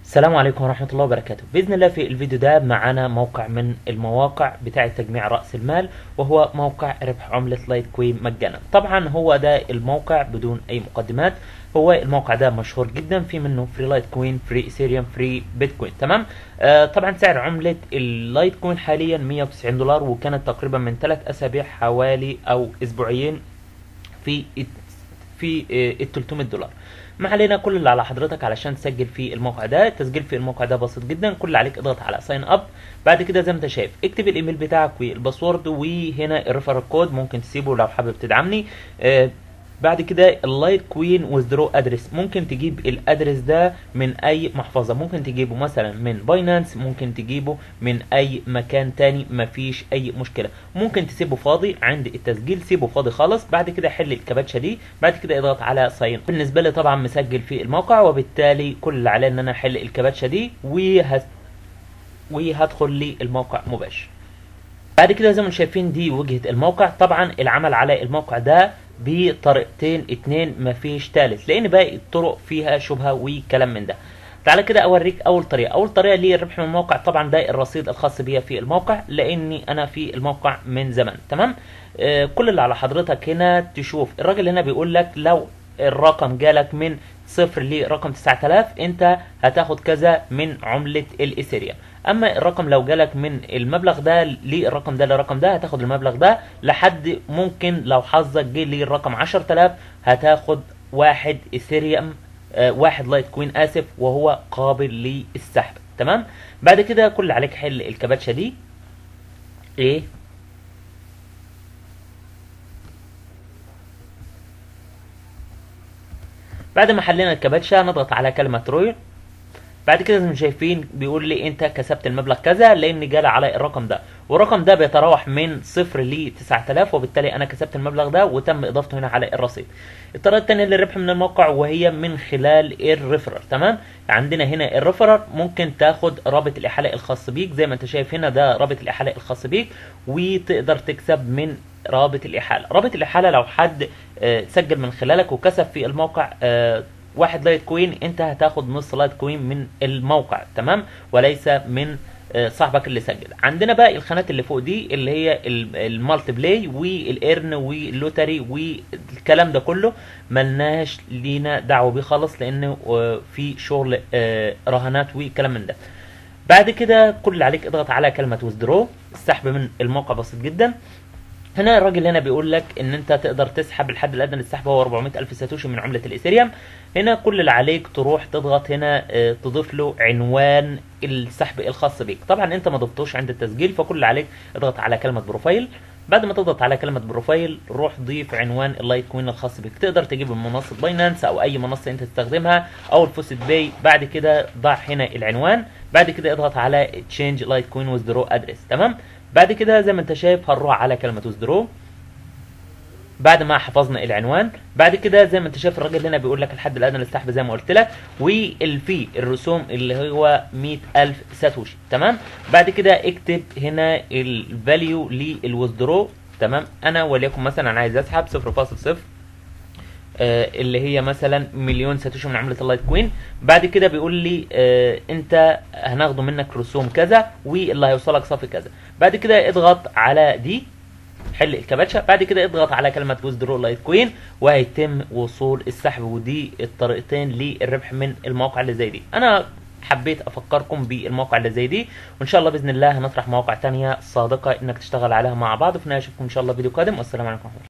السلام عليكم ورحمة الله وبركاته بإذن الله في الفيديو ده معانا موقع من المواقع بتاعة تجميع رأس المال وهو موقع ربح عملة لايت كوين مجانا طبعا هو ده الموقع بدون أي مقدمات هو الموقع ده مشهور جدا في منه فري لايت كوين فري ايثيريوم فري بيتكوين تمام آه طبعا سعر عملة اللايت كوين حاليا 190 دولار وكانت تقريبا من ثلاث أسابيع حوالي أو أسبوعين في في ال 300 دولار ما علينا كل اللي على حضرتك علشان تسجل في الموقع ده التسجيل في الموقع ده بسيط جدا كل اللي عليك اضغط على ساين اب بعد كده زي ما انت شايف اكتب الايميل بتاعك والباسورد وهنا الريفرال كود ممكن تسيبه لو حابب تدعمني آه بعد كده اللايت كوين ويزدرو ادرس ممكن تجيب الادرس ده من اي محفظه ممكن تجيبه مثلا من باينانس ممكن تجيبه من اي مكان تاني مفيش اي مشكله ممكن تسيبه فاضي عند التسجيل سيبه فاضي خالص بعد كده حل الكباتشه دي بعد كده اضغط على ساين بالنسبه لي طبعا مسجل في الموقع وبالتالي كل اللي عليه ان انا احل الكباتشه دي وهس... وهدخل لي الموقع مباشر بعد كده زي ما انتم شايفين دي وجهه الموقع طبعا العمل على الموقع ده بطريقتين اتنين مفيش تالت لان باقي الطرق فيها شبهه وكلام من ده تعالى كده اوريك اول طريقه اول طريقه للربح من الموقع طبعا ده الرصيد الخاص بيا في الموقع لاني انا في الموقع من زمان تمام آه كل اللي على حضرتك هنا تشوف الراجل هنا بيقول لك لو الرقم جالك من صفر لرقم 9000 انت هتاخد كذا من عملة الايثيريوم اما الرقم لو جالك من المبلغ ده للرقم ده للرقم ده هتاخد المبلغ ده لحد ممكن لو حظك جه للرقم 10000 هتاخد واحد ايثيريوم آه واحد لايت كوين اسف وهو قابل للسحب تمام بعد كده كل اللي عليك حل الكباتشه دي ايه بعد ما حلينا الكباتشة نضغط على كلمة رويال بعد كده زي ما شايفين بيقول لي انت كسبت المبلغ كذا لان جالي على الرقم ده والرقم ده بيتراوح من صفر ل 9000 وبالتالي انا كسبت المبلغ ده وتم اضافته هنا على الرصيد الطريقه الثانيه للربح من الموقع وهي من خلال الريفرال تمام عندنا هنا الريفرال ممكن تاخد رابط الاحاله الخاص بيك زي ما انت شايف هنا ده رابط الاحاله الخاص بيك وتقدر تكسب من رابط الاحاله رابط الاحاله لو حد سجل من خلالك وكسب في الموقع واحد لايت كوين انت هتاخد نص لايت كوين من الموقع تمام وليس من صاحبك اللي سجل عندنا بقى الخانات اللي فوق دي اللي هي المالتي بلاي والايرن واللوتري والكلام ده كله ملناش لينا دعوه بيه خالص لانه في شغل رهانات وكلام من ده بعد كده كل اللي عليك اضغط على كلمه ويزدرو السحب من الموقع بسيط جدا هنا الراجل هنا بيقول لك ان انت تقدر تسحب الحد الادنى للسحب هو 400 الف ساتوشي من عمله الايثيريوم هنا كل اللي عليك تروح تضغط هنا اه تضيف له عنوان السحب الخاص بيك طبعا انت ما ضفتوش عند التسجيل فكل اللي عليك اضغط على كلمه بروفايل بعد ما تضغط على كلمه بروفايل روح ضيف عنوان اللايت كوين الخاص بيك تقدر تجيب من منصه باينانس او اي منصه انت تستخدمها او الفوسيت باي بعد كده ضع هنا العنوان بعد كده اضغط على تشينج لايت كوين ويزدرو ادرس تمام بعد كده زي ما انت شايف هنروح على كلمه ويزدرو بعد ما حفظنا العنوان بعد كده زي ما انت شايف الراجل هنا بيقول لك الحد الادنى للسحب زي ما قلت لك والفي الرسوم اللي هو 100000 ساتوشي تمام بعد كده اكتب هنا الفاليو للويزدرو تمام انا وليكن مثلا انا عايز اسحب 0.0 آه اللي هي مثلا مليون ساتوشي من عمله اللايت كوين بعد كده بيقول لي آه انت هناخده منك رسوم كذا واللي هيوصلك صافي كذا بعد كده اضغط على دي حل الكباتشة بعد كده اضغط على كلمة ويزدرو لايت كوين وهيتم وصول السحب ودي الطريقتين للربح من المواقع اللي زي دي انا حبيت افكركم بالمواقع اللي زي دي وان شاء الله باذن الله هنطرح مواقع تانية صادقة انك تشتغل عليها مع بعض وفي النهايه اشوفكم ان شاء الله فيديو قادم والسلام عليكم ورحمه الله